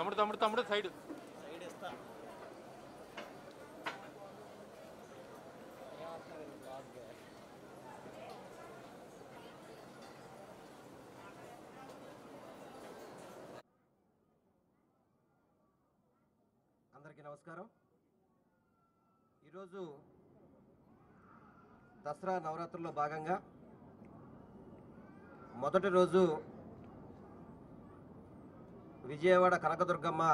తమ్ముడు తమ్ముడు తమ్ముడు సైడ్ అందరికీ నమస్కారం ఈరోజు దసరా నవరాత్రుల్లో భాగంగా మొదటి రోజు విజయవాడ కనకదుర్గమ్మ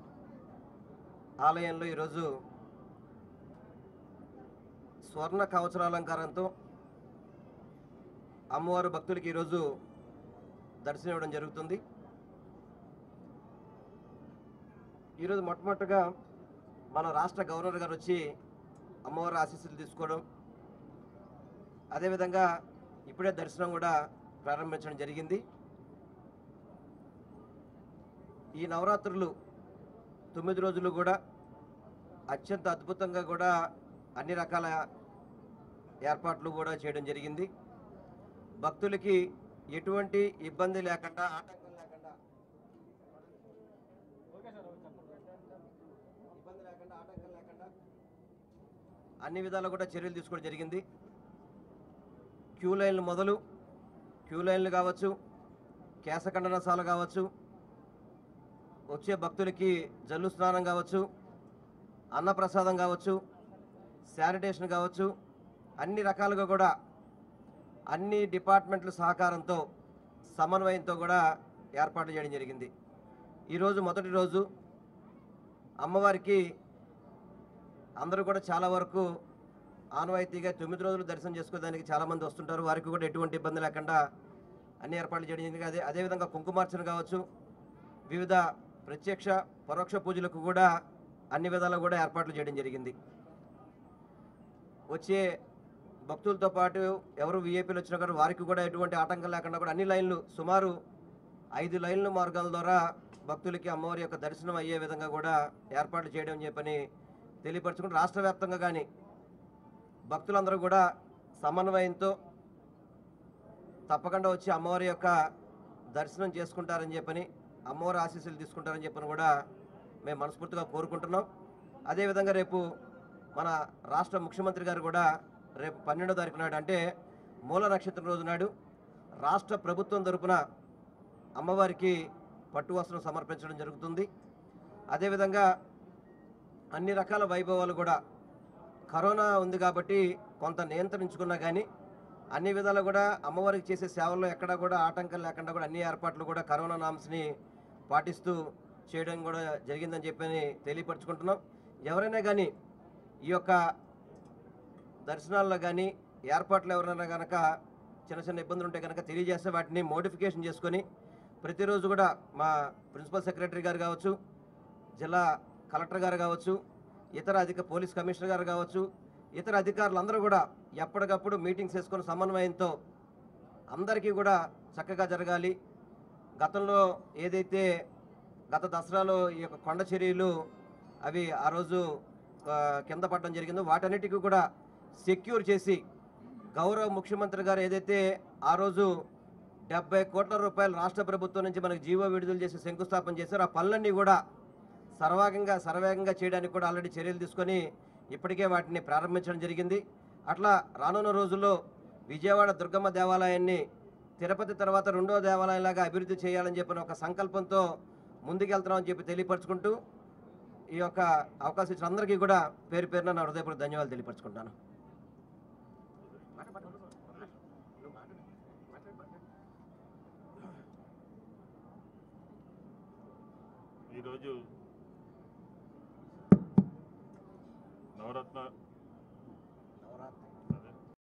ఆలయంలో ఈరోజు స్వర్ణ కవచరాలంకారంతో అమ్మవారు భక్తులకి ఈరోజు దర్శనం ఇవ్వడం జరుగుతుంది ఈరోజు మొట్టమొదటిగా మన రాష్ట్ర గవర్నర్ గారు వచ్చి అమ్మవారి ఆశీస్సులు తీసుకోవడం అదేవిధంగా ఇప్పుడే దర్శనం కూడా ప్రారంభించడం జరిగింది ఈ నవరాత్రులు తొమ్మిది రోజులు కూడా అత్యంత అద్భుతంగా కూడా అన్ని రకాల ఏర్పాట్లు కూడా చేయడం జరిగింది భక్తులకి ఎటువంటి ఇబ్బంది లేకుండా ఆటంకం లేకుండా ఇబ్బంది లేకుండా ఆటంకం లేకుండా అన్ని విధాలు కూడా చర్యలు తీసుకోవడం జరిగింది క్యూ లైన్లు మొదలు క్యూ లైన్లు కావచ్చు కేశఖండనశాల కావచ్చు వచ్చే భక్తులకి జల్లు స్నానం కావచ్చు అన్నప్రసాదం కావచ్చు శానిటేషన్ కావచ్చు అన్ని రకాలుగా కూడా అన్ని డిపార్ట్మెంట్ల సహకారంతో సమన్వయంతో కూడా ఏర్పాటు చేయడం జరిగింది ఈరోజు మొదటి రోజు అమ్మవారికి అందరూ కూడా చాలా వరకు ఆనవాయితీగా తొమ్మిది రోజులు దర్శనం చేసుకోవడానికి చాలామంది వస్తుంటారు వారికి కూడా ఎటువంటి ఇబ్బంది లేకుండా అన్ని ఏర్పాట్లు చేయడం జరిగింది అదే అదేవిధంగా కుంకుమార్చన కావచ్చు వివిధ ప్రత్యక్ష పరోక్ష పూజలకు కూడా అన్ని విధాలు కూడా ఏర్పాట్లు చేయడం జరిగింది వచ్చే భక్తులతో పాటు ఎవరు విఐపీలు వచ్చినా కూడా వారికి కూడా ఎటువంటి ఆటంకం లేకుండా కూడా అన్ని లైన్లు సుమారు ఐదు లైన్ల మార్గాల ద్వారా భక్తులకి అమ్మవారి యొక్క దర్శనం అయ్యే విధంగా కూడా ఏర్పాట్లు చేయడం అని చెప్పని తెలియపరచుకుంటూ రాష్ట్ర వ్యాప్తంగా కానీ భక్తులందరూ కూడా సమన్వయంతో తప్పకుండా వచ్చి అమ్మవారి యొక్క దర్శనం చేసుకుంటారని చెప్పని అమ్మవారి ఆశీస్సులు తీసుకుంటారని చెప్పని కూడా మేము మనస్ఫూర్తిగా కోరుకుంటున్నాం అదేవిధంగా రేపు మన రాష్ట్ర ముఖ్యమంత్రి గారు కూడా రేపు పన్నెండో తారీఖు నాడు అంటే మూల నక్షత్రం రోజు నాడు రాష్ట్ర ప్రభుత్వం తరపున అమ్మవారికి పట్టు వస్త్రం సమర్పించడం జరుగుతుంది అదేవిధంగా అన్ని రకాల వైభవాలు కూడా కరోనా ఉంది కాబట్టి కొంత నియంత్రించుకున్నా కానీ అన్ని విధాలు కూడా అమ్మవారికి చేసే సేవల్లో ఎక్కడా కూడా ఆటంకం లేకుండా కూడా అన్ని ఏర్పాట్లు కూడా కరోనా నామ్స్ని పాటిస్తూ చేయడం కూడా జరిగిందని చెప్పని తెలియపరచుకుంటున్నాం ఎవరైనా కానీ ఈ యొక్క దర్శనాల్లో కానీ ఏర్పాట్లు ఎవరైనా కనుక చిన్న చిన్న ఇబ్బందులు ఉంటే కనుక తెలియజేస్తే వాటిని మోడిఫికేషన్ చేసుకొని ప్రతిరోజు కూడా మా ప్రిన్సిపల్ సెక్రటరీ గారు కావచ్చు జిల్లా కలెక్టర్ గారు కావచ్చు ఇతర అధిక పోలీస్ కమిషనర్ గారు కావచ్చు ఇతర అధికారులు అందరూ కూడా ఎప్పటికప్పుడు మీటింగ్స్ వేసుకొని సమన్వయంతో అందరికీ కూడా చక్కగా జరగాలి గతంలో ఏదైతే గత దసరాలో ఈ యొక్క కొండ చర్యలు అవి ఆ రోజు ఆ, కింద పడడం జరిగిందో వాటన్నిటికీ కూడా సెక్యూర్ చేసి గౌరవ ముఖ్యమంత్రి గారు ఏదైతే ఆ రోజు డెబ్బై కోట్ల రూపాయలు రాష్ట్ర ప్రభుత్వం నుంచి మనకు జీవో విడుదల చేసి శంకుస్థాపన చేశారు ఆ పనులన్నీ కూడా సర్వాగంగా సర్వేగంగా చేయడానికి కూడా ఆల్రెడీ చర్యలు తీసుకొని ఇప్పటికే వాటిని ప్రారంభించడం జరిగింది అట్లా రానున్న రోజుల్లో విజయవాడ దుర్గమ్మ దేవాలయాన్ని తిరుపతి తర్వాత రెండో దేవాలయంలాగా అభివృద్ధి చేయాలని చెప్పిన ఒక సంకల్పంతో ముందుకెళ్తున్నామని చెప్పి తెలియపరచుకుంటూ ఈ యొక్క అవకాశం ఇచ్చిన అందరికీ కూడా పేరు పేరున నా హృదయపూర్వక ధన్యవాదాలు తెలియపరచుకుంటాను ఈరోజు నవరత్న